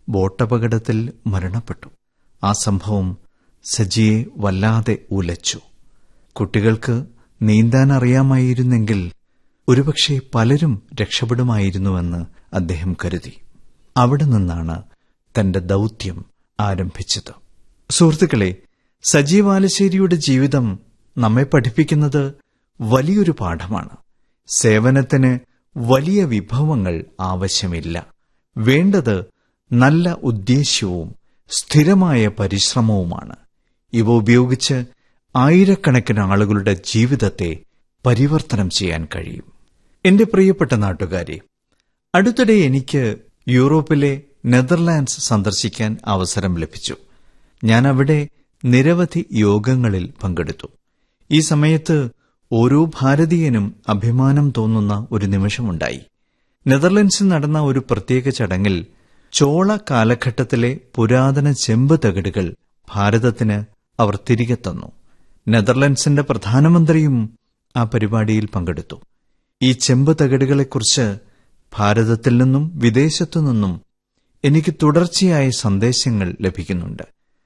ബോട്ടപകടത്തിൽ മരണപ്പെട്ടു ആ സംഭവം സജിയെ വല്ലാതെ ഉലച്ചു കുട്ടികൾക്ക് നീന്താൻ അറിയാമായിരുന്നെങ്കിൽ ഒരുപക്ഷെ പലരും രക്ഷപ്പെടുമായിരുന്നുവെന്ന് അദ്ദേഹം കരുതി അവിടെ നിന്നാണ് തന്റെ ദൗത്യം ആരംഭിച്ചത് സുഹൃത്തുക്കളെ സജീവ് ബാലശ്ശേരിയുടെ ജീവിതം നമ്മെ പഠിപ്പിക്കുന്നത് വലിയൊരു പാഠമാണ് സേവനത്തിന് വലിയ വിഭവങ്ങൾ ആവശ്യമില്ല വേണ്ടത് നല്ല ഉദ്ദേശ്യവും സ്ഥിരമായ പരിശ്രമവുമാണ് ഇവ ഉപയോഗിച്ച് ആയിരക്കണക്കിന് ആളുകളുടെ ജീവിതത്തെ പരിവർത്തനം ചെയ്യാൻ കഴിയും എന്റെ പ്രിയപ്പെട്ട നാട്ടുകാരെ അടുത്തിടെ എനിക്ക് യൂറോപ്പിലെ നെതർലാൻഡ്സ് സന്ദർശിക്കാൻ അവസരം ലഭിച്ചു ഞാൻ അവിടെ നിരവധി യോഗങ്ങളിൽ പങ്കെടുത്തു ഈ സമയത്ത് ഓരോ ഭാരതീയനും അഭിമാനം തോന്നുന്ന ഒരു നിമിഷമുണ്ടായി നെതർലൻഡ്സിൽ നടന്ന ഒരു പ്രത്യേക ചടങ്ങിൽ ചോള കാലഘട്ടത്തിലെ പുരാതന ചെമ്പ് തകിടുകൾ ഭാരതത്തിന് അവർ തിരികെ തന്നു നെതർലൻഡ്സിന്റെ പ്രധാനമന്ത്രിയും ആ പരിപാടിയിൽ പങ്കെടുത്തു ഈ ചെമ്പ് തകിടുകളെക്കുറിച്ച് ഭാരതത്തിൽ നിന്നും വിദേശത്തു നിന്നും എനിക്ക് തുടർച്ചയായ സന്ദേശങ്ങൾ ലഭിക്കുന്നുണ്ട്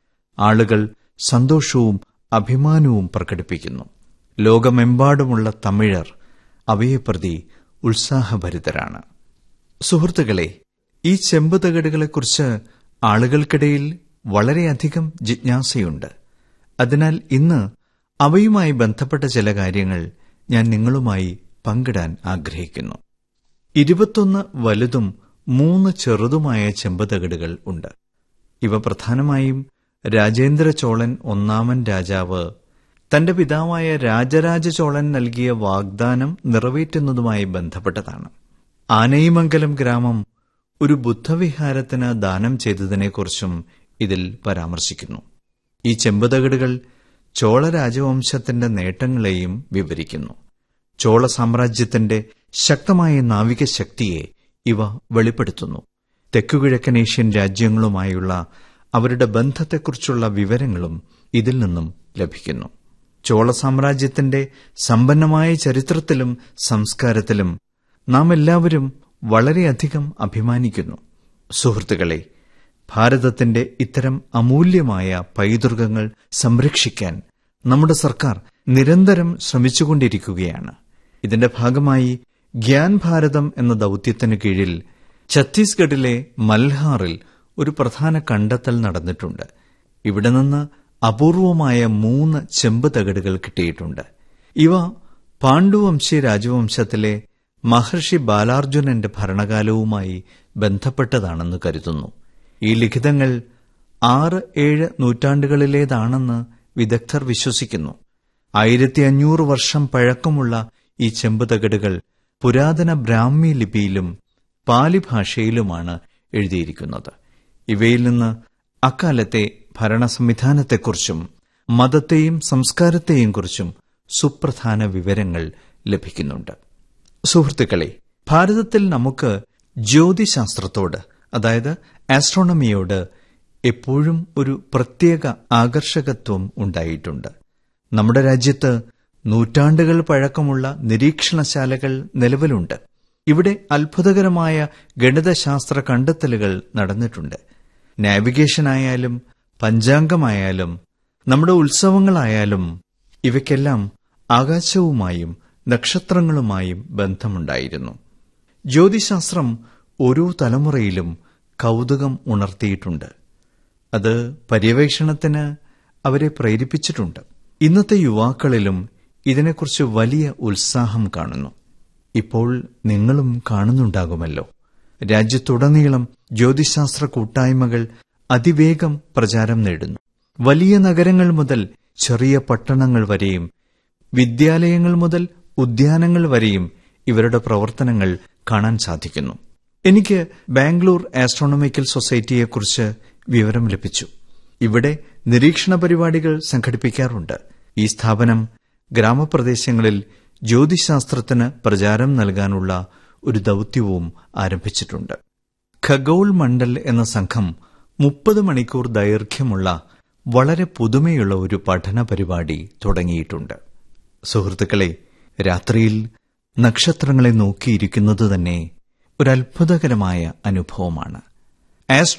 ആളുകൾ സന്തോഷവും അഭിമാനവും പ്രകടിപ്പിക്കുന്നു ലോകമെമ്പാടുമുള്ള തമിഴർ അവയെപ്രതി ഉത്സാഹഭരിതരാണ് സുഹൃത്തുക്കളെ ഈ ചെമ്പ് തകിടുകളെക്കുറിച്ച് ആളുകൾക്കിടയിൽ വളരെയധികം ജിജ്ഞാസയുണ്ട് അതിനാൽ ഇന്ന് അവയുമായി ബന്ധപ്പെട്ട ചില കാര്യങ്ങൾ ഞാൻ നിങ്ങളുമായി പങ്കിടാൻ ആഗ്രഹിക്കുന്നു ഇരുപത്തൊന്ന് വലുതും മൂന്ന് ചെറുതുമായ ചെമ്പുതകിടുകൾ ഉണ്ട് ഇവ പ്രധാനമായും രാജേന്ദ്ര ചോളൻ ഒന്നാമൻ രാജാവ് തന്റെ പിതാവായ രാജരാജ ചോളൻ നൽകിയ വാഗ്ദാനം നിറവേറ്റുന്നതുമായി ബന്ധപ്പെട്ടതാണ് ആനയിമംഗലം ഗ്രാമം ഒരു ബുദ്ധവിഹാരത്തിന് ദാനം ചെയ്തതിനെക്കുറിച്ചും ഇതിൽ പരാമർശിക്കുന്നു ഈ ചെമ്പുതകിടുകൾ ചോള രാജവംശത്തിന്റെ നേട്ടങ്ങളെയും വിവരിക്കുന്നു ചോള സാമ്രാജ്യത്തിന്റെ ശക്തമായ നാവിക ശക്തിയെ ഇവ വെളിപ്പെടുത്തുന്നു തെക്കുകിഴക്കൻ ഏഷ്യൻ രാജ്യങ്ങളുമായുള്ള അവരുടെ ബന്ധത്തെക്കുറിച്ചുള്ള വിവരങ്ങളും ഇതിൽ നിന്നും ലഭിക്കുന്നു ചോള സാമ്രാജ്യത്തിന്റെ സമ്പന്നമായ ചരിത്രത്തിലും സംസ്കാരത്തിലും നാം എല്ലാവരും വളരെയധികം അഭിമാനിക്കുന്നു സുഹൃത്തുക്കളെ ഭാരതത്തിന്റെ ഇത്തരം അമൂല്യമായ പൈതൃകങ്ങൾ സംരക്ഷിക്കാൻ നമ്മുടെ സർക്കാർ നിരന്തരം ശ്രമിച്ചുകൊണ്ടിരിക്കുകയാണ് ഇതിന്റെ ഭാഗമായി ഗ്യാൻ ഭാരതം എന്ന ദൌത്യത്തിനു കീഴിൽ ഛത്തീസ്ഗഡിലെ മൽഹാറിൽ ഒരു പ്രധാന കണ്ടെത്തൽ നടന്നിട്ടുണ്ട് ഇവിടെ നിന്ന് അപൂർവമായ മൂന്ന് ചെമ്പ് തകിടുകൾ കിട്ടിയിട്ടുണ്ട് ഇവ പാണ്ഡുവംശി രാജവംശത്തിലെ മഹർഷി ബാലാർജുനന്റെ ഭരണകാലവുമായി ബന്ധപ്പെട്ടതാണെന്ന് കരുതുന്നു ഈ ലിഖിതങ്ങൾ ആറ് ഏഴ് നൂറ്റാണ്ടുകളിലേതാണെന്ന് വിദഗ്ധർ വിശ്വസിക്കുന്നു ആയിരത്തി അഞ്ഞൂറ് വർഷം പഴക്കമുള്ള ഈ ചെമ്പ് തകിടുകൾ പുരാതന ബ്രാഹ്മി ലിപിയിലും പാലി ഭാഷയിലുമാണ് എഴുതിയിരിക്കുന്നത് ഇവയിൽ നിന്ന് അക്കാലത്തെ ഭരണ സംവിധാനത്തെക്കുറിച്ചും മതത്തെയും സംസ്കാരത്തെയും കുറിച്ചും സുപ്രധാന വിവരങ്ങൾ ലഭിക്കുന്നുണ്ട് സുഹൃത്തുക്കളെ ഭാരതത്തിൽ നമുക്ക് ജ്യോതിശാസ്ത്രത്തോട് അതായത് ആസ്ട്രോണമിയോട് എപ്പോഴും ഒരു പ്രത്യേക ആകർഷകത്വം ഉണ്ടായിട്ടുണ്ട് നമ്മുടെ രാജ്യത്ത് നൂറ്റാണ്ടുകൾ പഴക്കമുള്ള നിരീക്ഷണശാലകൾ നിലവിലുണ്ട് ഇവിടെ അത്ഭുതകരമായ ഗണിതശാസ്ത്ര കണ്ടെത്തലുകൾ നടന്നിട്ടുണ്ട് നാവിഗേഷനായാലും പഞ്ചാംഗമായാലും നമ്മുടെ ഉത്സവങ്ങളായാലും ഇവയ്ക്കെല്ലാം ആകാശവുമായും നക്ഷത്രങ്ങളുമായും ബന്ധമുണ്ടായിരുന്നു ജ്യോതിശാസ്ത്രം ഓരോ തലമുറയിലും കൗതുകം ഉണർത്തിയിട്ടുണ്ട് അത് പര്യവേക്ഷണത്തിന് അവരെ പ്രേരിപ്പിച്ചിട്ടുണ്ട് ഇന്നത്തെ യുവാക്കളിലും ഇതിനെക്കുറിച്ച് വലിയ ഉത്സാഹം കാണുന്നു ഇപ്പോൾ നിങ്ങളും കാണുന്നുണ്ടാകുമല്ലോ രാജ്യത്തുടനീളം ജ്യോതിശാസ്ത്ര കൂട്ടായ്മകൾ അതിവേഗം പ്രചാരം നേടുന്നു വലിയ നഗരങ്ങൾ മുതൽ ചെറിയ പട്ടണങ്ങൾ വരെയും വിദ്യാലയങ്ങൾ മുതൽ ഉദ്യാനങ്ങൾ വരെയും ഇവരുടെ പ്രവർത്തനങ്ങൾ കാണാൻ സാധിക്കുന്നു എനിക്ക് ബാംഗ്ലൂർ ആസ്ട്രോണമിക്കൽ സൊസൈറ്റിയെക്കുറിച്ച് വിവരം ലഭിച്ചു ഇവിടെ നിരീക്ഷണ പരിപാടികൾ സംഘടിപ്പിക്കാറുണ്ട് ഈ സ്ഥാപനം ഗ്രാമപ്രദേശങ്ങളിൽ ജ്യോതിശാസ്ത്രത്തിന് പ്രചാരം നൽകാനുള്ള ഒരു ദൌത്യവും ആരംഭിച്ചിട്ടുണ്ട് ഖഗോൾ മണ്ഡൽ എന്ന സംഘം മുപ്പത് മണിക്കൂർ ദൈർഘ്യമുള്ള വളരെ പുതുമയുള്ള ഒരു പഠന പരിപാടി തുടങ്ങിയിട്ടുണ്ട് സുഹൃത്തുക്കളെ രാത്രിയിൽ നക്ഷത്രങ്ങളെ നോക്കിയിരിക്കുന്നത് തന്നെ ഒരു അത്ഭുതകരമായ അനുഭവമാണ്